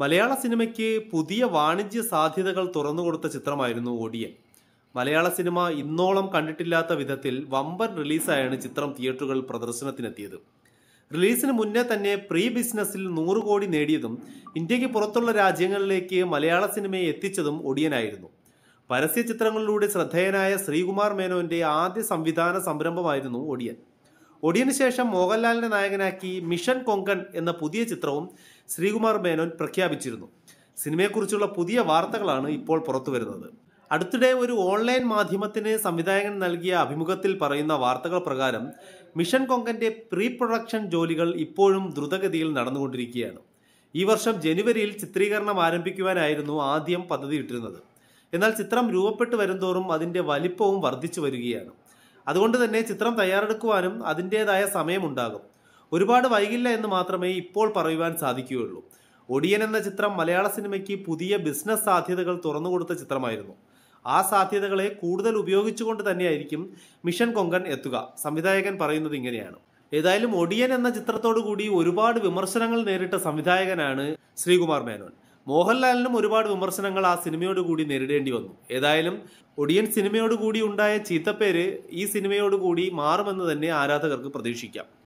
മലയാള സിനിമയ്ക്ക് പുതിയ വാണിജ്യ സാധ്യതകൾ തുറന്നുകൊടുത്ത ചിത്രമായിരുന്നു ഒടിയൻ മലയാള സിനിമ ഇന്നോളം കണ്ടിട്ടില്ലാത്ത വിധത്തിൽ വമ്പൻ റിലീസായാണ് ചിത്രം തിയേറ്ററുകൾ പ്രദർശനത്തിനെത്തിയത് റിലീസിന് മുന്നേ തന്നെ പ്രീ ബിസിനസ്സിൽ നൂറ് കോടി നേടിയതും ഇന്ത്യക്ക് പുറത്തുള്ള രാജ്യങ്ങളിലേക്ക് മലയാള സിനിമയെ എത്തിച്ചതും ഒടിയനായിരുന്നു പരസ്യ ചിത്രങ്ങളിലൂടെ ശ്രദ്ധേയനായ ശ്രീകുമാർ മേനോന്റെ ആദ്യ സംവിധാന സംരംഭമായിരുന്നു ഒടിയൻ ഒടിയന് ശേഷം മോഹൻലാലിനെ നായകനാക്കി മിഷൻ കൊങ്കൺ എന്ന പുതിയ ചിത്രവും ശ്രീകുമാർ മേനോൻ പ്രഖ്യാപിച്ചിരുന്നു സിനിമയെക്കുറിച്ചുള്ള പുതിയ വാർത്തകളാണ് ഇപ്പോൾ പുറത്തുവരുന്നത് അടുത്തിടെ ഒരു ഓൺലൈൻ മാധ്യമത്തിന് സംവിധായകൻ നൽകിയ അഭിമുഖത്തിൽ പറയുന്ന വാർത്തകൾ പ്രകാരം മിഷൻ കൊങ്കന്റെ പ്രീ പ്രൊഡക്ഷൻ ജോലികൾ ഇപ്പോഴും ദ്രുതഗതിയിൽ നടന്നുകൊണ്ടിരിക്കുകയാണ് ഈ വർഷം ജനുവരിയിൽ ചിത്രീകരണം ആരംഭിക്കുവാനായിരുന്നു ആദ്യം പദ്ധതിയിട്ടിരുന്നത് എന്നാൽ ചിത്രം രൂപപ്പെട്ടു വരുംതോറും അതിന്റെ വലിപ്പവും വർദ്ധിച്ചു വരികയാണ് അതുകൊണ്ട് തന്നെ ചിത്രം തയ്യാറെടുക്കുവാനും അതിൻ്റെതായ സമയമുണ്ടാകും ഒരുപാട് വൈകില്ല എന്ന് മാത്രമേ ഇപ്പോൾ പറയുവാൻ സാധിക്കുകയുള്ളൂ ഒടിയൻ എന്ന ചിത്രം മലയാള സിനിമയ്ക്ക് പുതിയ ബിസിനസ് സാധ്യതകൾ തുറന്നുകൊടുത്ത ചിത്രമായിരുന്നു ആ സാധ്യതകളെ കൂടുതൽ ഉപയോഗിച്ചുകൊണ്ട് തന്നെയായിരിക്കും മിഷൻ കൊങ്കൺ എത്തുക സംവിധായകൻ പറയുന്നത് ഇങ്ങനെയാണ് ഏതായാലും ഒടിയൻ എന്ന ചിത്രത്തോടു കൂടി ഒരുപാട് വിമർശനങ്ങൾ നേരിട്ട സംവിധായകനാണ് ശ്രീകുമാർ മേനോൻ മോഹൻലാലിനും ഒരുപാട് വിമർശനങ്ങൾ ആ സിനിമയോട് കൂടി നേരിടേണ്ടി വന്നു ഏതായാലും ഒടിയൻ സിനിമയോട് കൂടി ഉണ്ടായ ചീത്തപ്പേര് ഈ സിനിമയോട് കൂടി മാറുമെന്ന് തന്നെ ആരാധകർക്ക് പ്രതീക്ഷിക്കാം